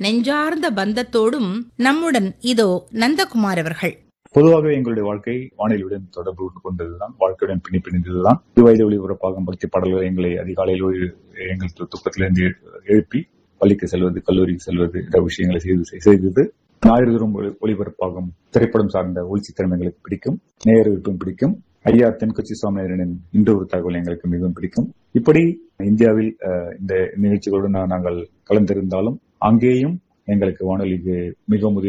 நெஞ்சார்ந்த பந்தத்தோடும் நம்முடன் இதோ நந்தகுமார் அவர்கள் பொதுவாகவே எங்களுடைய வாழ்க்கை வானிலையுடன் தொடர்பு கொண்டதுதான் வாழ்க்கையுடன் பின்னி பிணைந்ததுதான் இது வயது ஒளிபரப்பாகும் பக்தி பாடல்கள் எங்களை அதிகாலையில் ஒரு எங்கள் து- துக்கத்திலிருந்து எழுப்பி பள்ளிக்கு செல்வது கல்லூரிக்கு செல்வது இந்த விஷயங்களை செய்து செய்தது ஞாயிறு தோறும் ஒளி- ஒளிபரப்பாகும் திரைப்படம் சார்ந்த ஒளிச்சித்திரம் எங்களுக்கு பிடிக்கும் நேயர் விருப்பம் பிடிக்கும் ஐயா தென்கொச்சி சுவாமிநாதனின் இன்று ஒரு தகவல் எங்களுக்கு மிகவும் பிடிக்கும் இப்படி இந்தியாவில் அஹ், இந்த நிகழ்ச்சிகளுடன் நா- நாங்கள் கலந்திருந்தாலும் அங்கேயும் எங்களுக்கு வானொலிக்கு மிகவும் உதவி